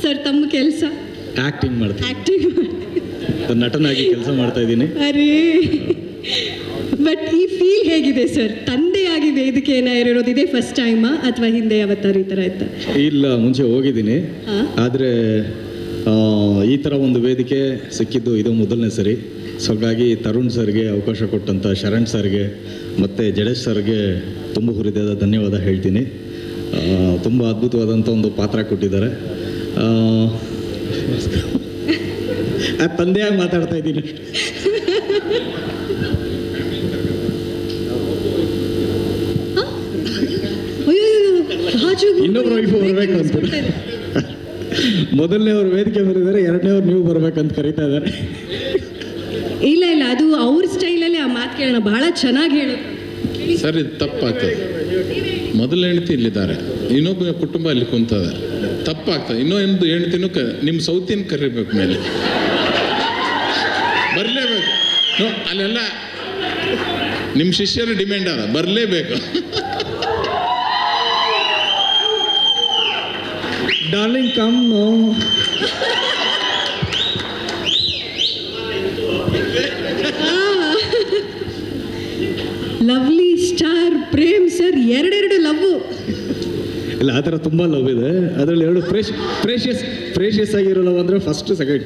Sir ತಮ್ಮ ಕೆಲಸ acting ಮಾಡ್ತೀನಿ ಆ್ಯಕ್ಟಿಂಗ್ ನಟನಾಗಿ ಕೆಲಸ ಮಾಡ್ತಾ ಇದ್ದೀನಿ ಅರೇ ಬಟ್ ಈ ಫೀಲ್ ಹೇಗಿದೆ ಸರ್ ತಂದೆಯಾಗಿ ವೇದಿಕೆಯನ್ನು ಏರಿರೋದು ಇದೇ ಫಸ್ಟ್ ಟೈಮಾ ಅಥವಾ ಹಿಂದೆ ಯಾವತ್ತಾರು ಈ ಥರ ಆಯ್ತಾ ಇಲ್ಲ ಮುಂಚೆ ಹೋಗಿದ್ದೀನಿ ಹಾಂ ಆದರೆ ಈ ಥರ ಒಂದು ವೇದಿಕೆ ಸಿಕ್ಕಿದ್ದು ಇದು ಮೊದಲನೇ ಸರಿ ಸೊ ಹಾಗಾಗಿ ತರುಣ್ ಸರ್ಗೆ ಅವಕಾಶ ಕೊಟ್ಟಂಥ ಶರಣ್ ಸರ್ಗೆ ಮತ್ತು ಜಡೇಶ್ ಸರ್ಗೆ ತುಂಬ ಹೃದಯದ ಧನ್ಯವಾದ ಹೇಳ್ತೀನಿ ತುಂಬ ಅದ್ಭುತವಾದಂಥ ಒಂದು ಪಾತ್ರ ಕೊಟ್ಟಿದ್ದಾರೆ ಆ, ಆ ತಂದೆಯಾಗಿ ಮಾತಾಡ್ತಾ ಇದ್ದೀನಿ ಅಯ್ಯೋ ರಾಜು ಇನ್ನೊಬ್ರು wife ಬರ್ಬೇಕು ಅಂತ. ಮೊದಲನೇ ಅವ್ರು ವೇದಿಕೆ ಮೇಲಿದ್ದಾರೆ ಎರಡನೇ ಅವ್ರು ನೀವು ಬರ್ಬೇಕಂತ ಕರೀತಾ ಇದ್ದಾರೆ ಇಲ್ಲ ಇಲ್ಲ ಅದು ಅವ್ರ ಸ್ಟೈಲಲ್ಲಿ ಆ ಮಾತು ಕೇಳೋಣ ಬಹಳ ಚೆನ್ನಾಗಿ ಹೇಳೋದು ಸರ್ ಇದು ತಪ್ಪಾಗ್ತದೆ ಮೊದಲ ಹೆಂಡತಿ ಇಲ್ಲಿದ್ದಾರೆ ಇನ್ನೊಬ್ಬ ಕುಟುಂಬ ಅಲ್ಲಿ ಕುಂತದ ತಪ್ಪಾಗ್ತದೆ ಇನ್ನೊಂದು ಹೆಂಡತಿನೂ ಕ ನಿಮ್ಮ ಸೌತಿನ ಕರಿಬೇಕು ಮೇಲೆ ಬರಲೇಬೇಕು ನೋ ಅಲ್ಲೆಲ್ಲ ನಿಮ್ಮ ಶಿಷ್ಯರ ಡಿಮ್ಯಾಂಡ್ ಅದ ಬರಲೇಬೇಕು darling come lovely star Prem sir ಎರಡೆರಡು ಲವ್ ಇಲ್ಲ ಆ ಥರ ತುಂಬ ಲವ್ ಇದೆ ಅದರಲ್ಲಿ ಎರಡು ಫ್ರೆಶ್ ಫ್ರೇಷಿಯಸ್ ಫ್ರೇಷಿಯಸ್ ಆಗಿರೋ ಲವ್ ಅಂದರೆ ಫಸ್ಟ್ ಸೆಕೆಂಡ್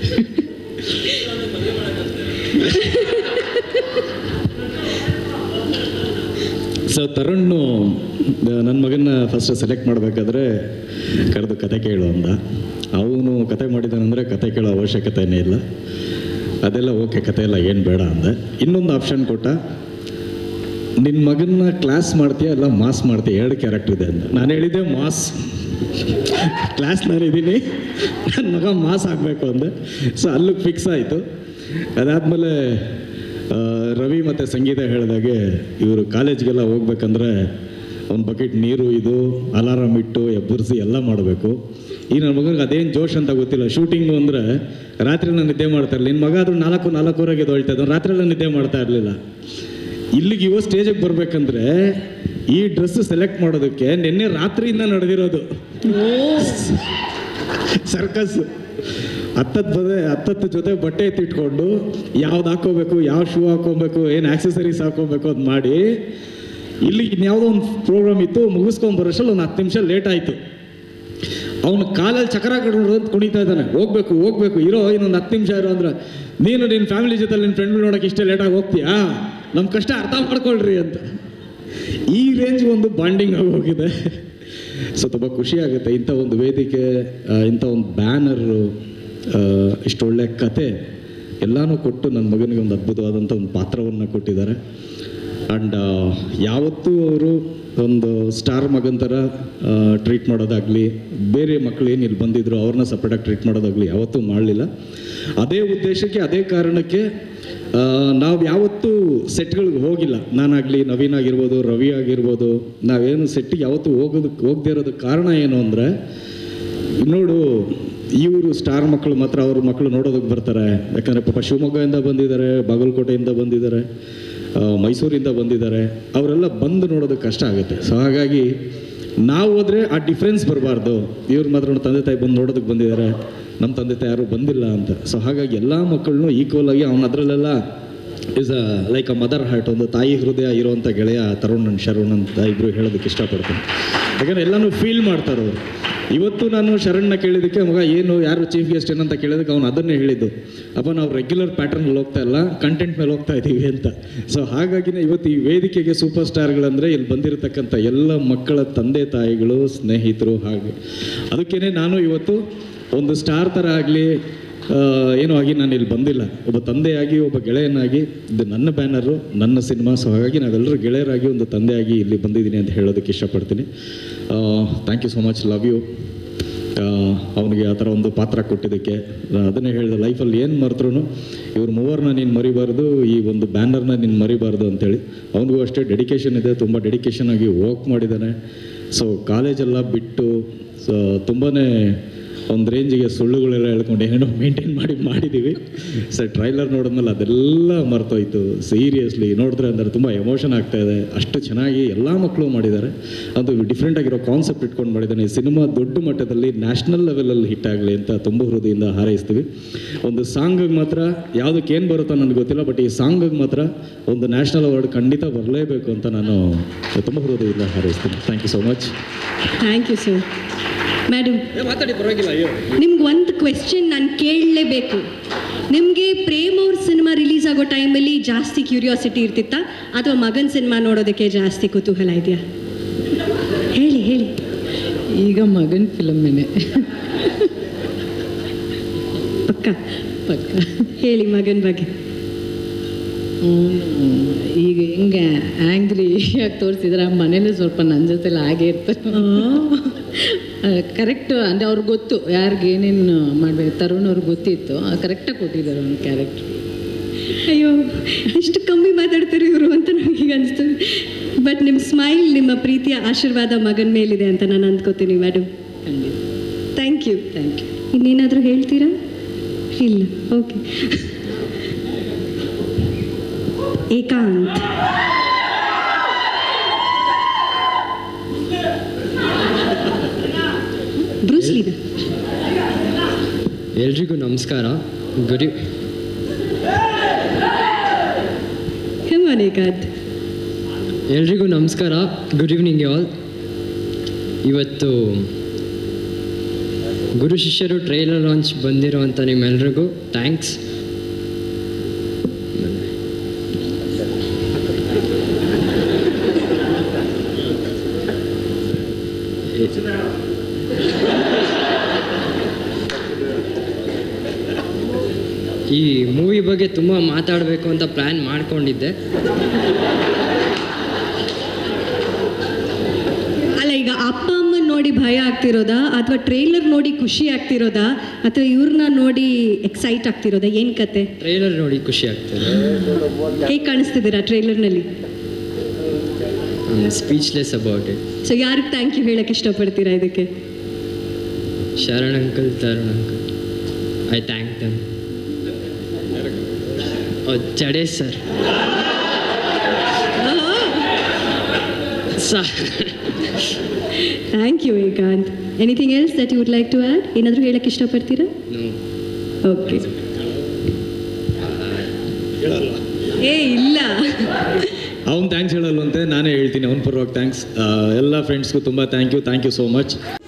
ಸೊ ತರುಣ್ಣು ನನ್ನ ಮಗನ್ನ ಫಸ್ಟ್ ಸೆಲೆಕ್ಟ್ ಮಾಡಬೇಕಾದ್ರೆ ಕರೆದು ಕತೆ ಕೇಳು ಅಂದ ಅವನು ಕತೆ ಮಾಡಿದಾನಂದರೆ ಕತೆ ಕೇಳೋ ಅವಶ್ಯಕತೆನೇ ಇಲ್ಲ ಅದೆಲ್ಲ ಓಕೆ ಕತೆ ಎಲ್ಲ ಏನು ಬೇಡ ಅಂದೆ ಇನ್ನೊಂದು ಆಪ್ಷನ್ ಕೊಟ್ಟ ನಿನ್ನ ಮಗನ್ನ ಕ್ಲಾಸ್ ಮಾಡ್ತೀಯ ಅಲ್ಲ ಮಾಸ್ ಮಾಡ್ತೀಯ ಎರಡು ಕ್ಯಾರೆಕ್ಟರ್ ಇದೆ ಅಂತ ನಾನು ಹೇಳಿದ್ದೆ ಮಾಸ್ ಕ್ಲಾಸ್ ನಾನಿದ್ದೀನಿ ನನ್ನ ಮಗ ಮಾಸ್ ಆಗಬೇಕು ಅಂದೆ ಸೊ ಅಲ್ಲಿಗೆ ಫಿಕ್ಸ್ ಆಯಿತು ಅದಾದಮೇಲೆ ರವಿ ಮತ್ತು ಸಂಗೀತ ಹೇಳಿದಾಗೆ ಇವರು ಕಾಲೇಜ್ಗೆಲ್ಲ ಹೋಗ್ಬೇಕಂದ್ರೆ ಒಂದು ಬಕೆಟ್ ನೀರು ಇದು ಅಲಾರಾಮ್ ಇಟ್ಟು ಎಬ್ಬರಿಸಿ ಎಲ್ಲ ಮಾಡಬೇಕು ಈ ನನ್ನ ಮಗನಿಗೆ ಅದೇನು ಜೋಶ್ ಅಂತ ಗೊತ್ತಿಲ್ಲ ಶೂಟಿಂಗು ಅಂದರೆ ರಾತ್ರಿ ನಾನು ನಿದ್ದೆ ಮಾಡ್ತಾ ಇರಲಿಲ್ಲ ನಿನ್ನ ಮಗ ಆದರೂ ನಾಲ್ಕು ನಾಲ್ಕೂವರೆಗೆ ಎದ್ದೊಳ್ತಾ ಇದ್ದಾನೆ ರಾತ್ರಿ ಎಲ್ಲ ನಿದ್ದೆ ಮಾಡ್ತಾ ಇರಲಿಲ್ಲ ಇಲ್ಲಿಗೆ ಇವ ಸ್ಟೇಜಿಗೆ ಬರಬೇಕಂದ್ರೆ ಈ ಡ್ರೆಸ್ ಸೆಲೆಕ್ಟ್ ಮಾಡೋದಕ್ಕೆ ನಿನ್ನೆ ರಾತ್ರಿಯಿಂದ ನಡೆದಿರೋದು ಸರ್ಕಸ್ ಹತ್ತತ್ತು ಬದೆ ಹತ್ತತ್ತು ಜೊತೆ ಬಟ್ಟೆ ಎತ್ತಿಟ್ಕೊಂಡು ಯಾವ್ದು ಹಾಕೋಬೇಕು ಯಾವ ಶೂ ಹಾಕೋಬೇಕು ಏನು ಆಕ್ಸೆಸರೀಸ್ ಹಾಕೋಬೇಕು ಅದು ಮಾಡಿ ಇಲ್ಲಿ ಇನ್ಯಾವುದೋ ಒಂದು ಪ್ರೋಗ್ರಾಮ್ ಇತ್ತು ಮುಗಿಸ್ಕೊಂಡ್ ಬರೋಷ್ಟಲ್ಲಿ ಒಂದು ಹತ್ತು ನಿಮಿಷ ಲೇಟ್ ಆಯಿತು ಅವನು ಕಾಲಲ್ಲಿ ಚಕ್ರ ಕಟ್ಕೊಂಡು ಅಂತ ಕುಣಿತಾ ಇದ್ದಾನೆ ಹೋಗ್ಬೇಕು ಹೋಗ್ಬೇಕು ಇರೋ ಇನ್ನೊಂದು ಹತ್ತು ನಿಮಿಷ ಇರೋ ಅಂದ್ರೆ ನೀನು ನಿನ್ನ ಫ್ಯಾಮಿಲಿ ಜೊತೆ ನಿನ್ನ ಫ್ರೆಂಡ್ ನೋಡೋಕೆ ಇಷ್ಟೇ ಲೇಟಾಗಿ ಹೋಗ್ತೀಯಾ ನಮ್ಮ ಕಷ್ಟ ಅರ್ಥ ಮಾಡ್ಕೊಳ್ರಿ ಅಂತ ಈ ರೇಂಜ್ ಒಂದು ಬಾಂಡಿಂಗ್ ಆಗಿ ಹೋಗಿದೆ ಸೊ ತುಂಬ ಖುಷಿ ಆಗುತ್ತೆ ಇಂಥ ಒಂದು ವೇದಿಕೆ ಆ, ಇಂಥ ಒಂದು ಬ್ಯಾನರು ಇಷ್ಟು ಒಳ್ಳೆ ಕತೆ ಎಲ್ಲನೂ ಕೊಟ್ಟು ನನ್ನ ಮಗನಿಗೆ ಒಂದು ಅದ್ಭುತವಾದಂಥ ಒಂದು ಪಾತ್ರವನ್ನು ಕೊಟ್ಟಿದ್ದಾರೆ ಆ್ಯಂಡ್ ಯಾವತ್ತೂ ಅವರು ಒಂದು ಸ್ಟಾರ್ ಮಗನ ಥರ ಟ್ರೀಟ್ ಮಾಡೋದಾಗಲಿ ಬೇರೆ ಮಕ್ಕಳು ಏನು ಇಲ್ಲಿ ಬಂದಿದ್ರು ಅವ್ರನ್ನ ಸಪ್ರೇಟಾಗಿ ಟ್ರೀಟ್ ಮಾಡೋದಾಗಲಿ ಯಾವತ್ತೂ ಮಾಡಲಿಲ್ಲ ಅದೇ ಉದ್ದೇಶಕ್ಕೆ ಅದೇ ಕಾರಣಕ್ಕೆ ನಾವು ಯಾವತ್ತೂ ಸೆಟ್ಗಳಿಗೆ ಹೋಗಿಲ್ಲ ನಾನಾಗಲಿ ನವೀನ್ ಆಗಿರ್ಬೋದು ರವಿ ಆಗಿರ್ಬೋದು ನಾವೇನು ಸೆಟ್ಟಿಗೆ ಯಾವತ್ತೂ ಹೋಗೋದಕ್ಕೆ ಹೋಗದೇ ಇರೋದಕ್ಕೆ ಕಾರಣ ಏನು ಅಂದರೆ ನೋಡು ಇವರು ಸ್ಟಾರ್ ಮಕ್ಕಳು ಮಾತ್ರ ಅವ್ರ ಮಕ್ಕಳು ನೋಡೋದಕ್ಕೆ ಬರ್ತಾರೆ ಯಾಕಂದರೆ ಪಾಪ ಶಿವಮೊಗ್ಗದಿಂದ ಬಂದಿದ್ದಾರೆ ಬಾಗಲಕೋಟೆಯಿಂದ ಬಂದಿದ್ದಾರೆ ಆ, ಮೈಸೂರಿಂದ ಬಂದಿದ್ದಾರೆ ಅವರೆಲ್ಲ ಬಂದು ನೋಡೋದಕ್ಕೆ ಕಷ್ಟ ಆಗುತ್ತೆ ಸೊ ಹಾಗಾಗಿ ನಾವು ಹೋದರೆ ಆ ಡಿಫ್ರೆನ್ಸ್ ಬರಬಾರ್ದು ಇವ್ರು ಮಾತ್ರ ನಮ್ಮ ತಂದೆ ತಾಯಿ ಬಂದು ನೋಡೋದಕ್ಕೆ ಬಂದಿದ್ದಾರೆ ನಮ್ಮ ತಂದೆ ತಾಯಿ ಯಾರೂ ಬಂದಿಲ್ಲ ಅಂತ ಸೊ ಹಾಗಾಗಿ ಎಲ್ಲ ಮಕ್ಕಳನ್ನೂ ಈಕ್ವಲ್ ಆಗಿ ಅವನ ಅದರಲ್ಲೆಲ್ಲ is a like a mother heart ಒಂದು ತಾಯಿ ಹೃದಯ ಇರುವಂಥ ಗೆಳೆಯ ತರುಣ್ ಅಂಡ್ ಶರಣ್ ಅಂತ ಇಬ್ಬರು ಹೇಳೋದಕ್ಕೆ ಇಷ್ಟಪಡ್ತೀನಿ ಯಾಕಂದರೆ ಎಲ್ಲನೂ ಫೀಲ್ ಮಾಡ್ತಾರೆ ಅವರು ಇವತ್ತು ನಾನು ಶರಣ್ನ ಕೇಳಿದ್ದಕ್ಕೆ ಮಗ ಏನು ಯಾರು ಚೀಫ್ ಗೆಸ್ಟ್ ಏನಂತ ಕೇಳಿದಕ್ಕೆ ಅವನು ಅದನ್ನೇ ಹೇಳಿದ್ದು ಅಪ್ಪ ನಾವು ರೆಗ್ಯುಲರ್ ಪ್ಯಾಟರ್ನಲ್ಲಿ ಹೋಗ್ತಾ ಇಲ್ಲ ಕಂಟೆಂಟ್ ಮೇಲೆ ಹೋಗ್ತಾ ಇದ್ದೀವಿ ಅಂತ ಸೊ ಹಾಗಾಗಿನೇ ಇವತ್ತು ಈ ವೇದಿಕೆಗೆ ಸೂಪರ್ ಸ್ಟಾರ್ಗಳಂದರೆ ಇಲ್ಲಿ ಬಂದಿರತಕ್ಕಂಥ ಎಲ್ಲ ಮಕ್ಕಳ ತಂದೆ ತಾಯಿಗಳು ಸ್ನೇಹಿತರು ಹಾಗೆ ಅದಕ್ಕೇ ನಾನು ಇವತ್ತು ಒಂದು ಸ್ಟಾರ್ ಥರ ಆಗಲಿ ಏನೂ ಆಗಿ ನಾನು ಇಲ್ಲಿ ಬಂದಿಲ್ಲ ಒಬ್ಬ ತಂದೆಯಾಗಿ ಒಬ್ಬ ಗೆಳೆಯನಾಗಿ ಇದು ನನ್ನ ಬ್ಯಾನರು ನನ್ನ ಸಿನಿಮಾ ಸೊ ಹಾಗಾಗಿ ನಾವೆಲ್ಲರೂ ಗೆಳೆಯರಾಗಿ ಒಂದು ತಂದೆಯಾಗಿ ಇಲ್ಲಿ ಬಂದಿದ್ದೀನಿ ಅಂತ ಹೇಳೋದಕ್ಕೆ ಇಷ್ಟಪಡ್ತೀನಿ thank you so much love you ಅವನಿಗೆ ಆ ಥರ ಒಂದು ಪಾತ್ರ ಕೊಟ್ಟಿದ್ದಕ್ಕೆ ನಾನು ಅದನ್ನೇ ಹೇಳಿದೆ ಲೈಫಲ್ಲಿ ಏನು ಮರೆತ್ರು ಇವ್ರ ಮೂವರನ್ನ ನೀನು ಮರಿಬಾರ್ದು ಈ ಒಂದು ಬ್ಯಾನರ್ನ ನೀನು ಮರಿಬಾರ್ದು ಅಂತೇಳಿ ಅವನಿಗೂ ಅಷ್ಟೇ ಡೆಡಿಕೇಶನ್ ಇದೆ ತುಂಬ ಡೆಡಿಕೇಶನ್ ಆಗಿ ವರ್ಕ್ ಮಾಡಿದ್ದಾನೆ ಸೊ ಕಾಲೇಜೆಲ್ಲ ಬಿಟ್ಟು ಸೊ ತುಂಬಾ ಒಂದು ರೇಂಜಿಗೆ ಸುಳ್ಳುಗಳೆಲ್ಲ ಹೇಳ್ಕೊಂಡು ಏನೋ ಮೇಂಟೈನ್ ಮಾಡಿ ಮಾಡಿದ್ದೀವಿ ಸರ್ ಟ್ರೈಲರ್ ನೋಡಿದ್ಮೇಲೆ ಅದೆಲ್ಲ ಮರ್ತೋಯ್ತು ಸೀರಿಯಸ್ಲಿ ನೋಡಿದ್ರೆ ಅಂದರೆ ತುಂಬ ಎಮೋಷನ್ ಆಗ್ತಾ ಇದೆ ಅಷ್ಟು ಚೆನ್ನಾಗಿ ಎಲ್ಲ ಮಕ್ಕಳು ಮಾಡಿದ್ದಾರೆ ಅದು ಡಿಫ್ರೆಂಟ್ ಆಗಿರೋ ಕಾನ್ಸೆಪ್ಟ್ ಇಟ್ಕೊಂಡು ಮಾಡಿದ್ದಾನೆ ಈ ಸಿನಿಮಾ ದೊಡ್ಡ ಮಟ್ಟದಲ್ಲಿ ನ್ಯಾಷನಲ್ ಲೆವೆಲಲ್ಲಿ ಹಿಟ್ ಆಗಲಿ ಅಂತ ತುಂಬ ಹೃದಯದಿಂದ ಹಾರೈಸ್ತೀವಿ ಒಂದು ಸಾಂಗಿಗೆ ಮಾತ್ರ ಯಾವುದಕ್ಕೆ ಏನು ಬರುತ್ತೋ ನನಗೆ ಗೊತ್ತಿಲ್ಲ ಬಟ್ ಈ ಸಾಂಗಿಗೆ ಮಾತ್ರ ಒಂದು ನ್ಯಾಷನಲ್ ಅವಾರ್ಡ್ ಖಂಡಿತ ಬರಲೇಬೇಕು ಅಂತ ನಾನು ತುಂಬ ಹೃದಯದಿಂದ ಹಾರೈಸ್ತೀನಿ thank you so much thank you sir madam ಮಾತಾಡಿ ಪರವಾಗಿಲ್ಲ ಅಯ್ಯೋ ನಿಮ್ಗೆ ಒಂದು ಕ್ವೆಶ್ಚನ್ ನಾನು ಕೇಳಲೇಬೇಕು ನಿಮಗೆ ಪ್ರೇಮ್ ಅವ್ರ ಸಿನಿಮಾ ರಿಲೀಸ್ ಆಗೋ ಟೈಮಲ್ಲಿ ಜಾಸ್ತಿ ಕ್ಯೂರಿಯಾಸಿಟಿ ಇರ್ತಿತ್ತಾ ಅಥವಾ ಮಗನ ಸಿನಿಮಾ ನೋಡೋದಕ್ಕೆ ಜಾಸ್ತಿ ಕುತೂಹಲ ಇದೆಯಾ ಹೇಳಿ ಹೇಳಿ ಈಗ ಮಗನ ಫಿಲಮ್ಮೇನೆ ಪಕ್ಕ ಪಕ್ಕ ಹೇಳಿ ಮಗನ ಬಗ್ಗೆ ಅವ್ನು ಈಗ ಹೆಂಗೆ ಆ್ಯಂಗ್ರಿ ಆಗಿ ತೋರಿಸಿದ್ರೆ ಮನೇಲಿ ಸ್ವಲ್ಪ ನನ್ನ ಜೊತೆಲಿ ಹಾಗೆ ಇರ್ತಾರೆ ಕರೆಕ್ಟು ಅಂದರೆ ಅವ್ರಿಗೆ ಗೊತ್ತು ಯಾರಿಗೆ ಏನೇನು ಮಾಡಬೇಕು ತರುಣ್ ಅವ್ರಿಗೆ ಗೊತ್ತಿತ್ತು ಕರೆಕ್ಟಾಗಿ ಕೊಟ್ಟಿದ್ದಾರೆ ಅವ್ನ ಕ್ಯಾರೆಕ್ಟ್ರ್ ಅಯ್ಯೋ ಎಷ್ಟು ಕಮ್ಮಿ ಮಾತಾಡ್ತಾರೆ ಇವರು ಅಂತ ನನಗೆ ಅನಿಸ್ತು ಬಟ್ ನಿಮ್ಮ ಸ್ಮೈಲ್ ನಿಮ್ಮ ಪ್ರೀತಿಯ ಆಶೀರ್ವಾದ ಮಗನ ಮೇಲಿದೆ ಅಂತ ನಾನು ಅಂದ್ಕೋತೀನಿ ಮೇಡಮ್ ಖಂಡಿತ ಥ್ಯಾಂಕ್ ಯು ಥ್ಯಾಂಕ್ ಯು ಇನ್ನೇನಾದರೂ ಹೇಳ್ತೀರಾ ಇಲ್ಲ ಓಕೆ ಏಕಾಂತ್ ಬ್ರೂಸ್ಲಿನ ಎಲ್ರಿಗೂ ನಮಸ್ಕಾರ ಗುಡ್ ಹೆಮ್ಮನ್ ಏಕಾಂತ್ ಎಲ್ರಿಗೂ ನಮಸ್ಕಾರ ಗುಡ್ ಈವ್ನಿಂಗ್ ಆಲ್ ಇವತ್ತು ಗುರು ಶಿಷ್ಯರು ಟ್ರೈಲರ್ ಲಾಂಚ್ ಬಂದಿರೋವಂಥ ನಿಮ್ಮೆಲ್ರಿಗೂ ಥ್ಯಾಂಕ್ಸ್ ಈ ಮೂವಿ ಬಗ್ಗೆ ತುಂಬ ಮಾತಾಡಬೇಕು ಅಂತ ಪ್ಲ್ಯಾನ್ ಮಾಡ್ಕೊಂಡಿದ್ದೆ ಅಲ್ಲ ಈಗ ಅಪ್ಪ ಅಮ್ಮನ ನೋಡಿ ಭಯ ಆಗ್ತಿರೋದಾ ಅಥವಾ ಟ್ರೇಲರ್ ನೋಡಿ ಖುಷಿ ಆಗ್ತಿರೋದಾ ಅಥವಾ ಇವ್ರನ್ನ ನೋಡಿ ಎಕ್ಸೈಟ್ ಆಗ್ತಿರೋದಾ ಏನು ಕತೆ ಟ್ರೈಲರ್ ನೋಡಿ ಖುಷಿ ಆಗ್ತದೆ ಹೇಗೆ ಕಾಣಿಸ್ತಿದ್ದೀರಾ ಟ್ರೇಲರ್ನಲ್ಲಿ ಸ್ಪೀಚ್ಲೆಸ್ ಅಬೌಟ್ ಇಟ್ ಸೊ ಯಾರಿಗೆ ಥ್ಯಾಂಕ್ ಯು ಹೇಳಕ್ಕೆ ಇಷ್ಟಪಡ್ತೀರಾ ಇದಕ್ಕೆ Sharan uncle Tarun uncle I thank them ಚಡೇ sir sir thank you Ekant anything else that you would like to add ಏನಾದರೂ ಹೇಳಕ್ಕೆ ಇಷ್ಟಪಡ್ತೀರಾ ಓಕೆ ಏ ಇಲ್ಲ ಅವ್ನು ಥ್ಯಾಂಕ್ಸ್ ಹೇಳಲ್ವಂತೆ ನಾನೇ ಹೇಳ್ತೀನಿ ಅವ್ನ ಪರವಾಗಿ ಥ್ಯಾಂಕ್ಸ್ ಎಲ್ಲ ಫ್ರೆಂಡ್ಸ್ಗೂ ತುಂಬ thank you thank you so much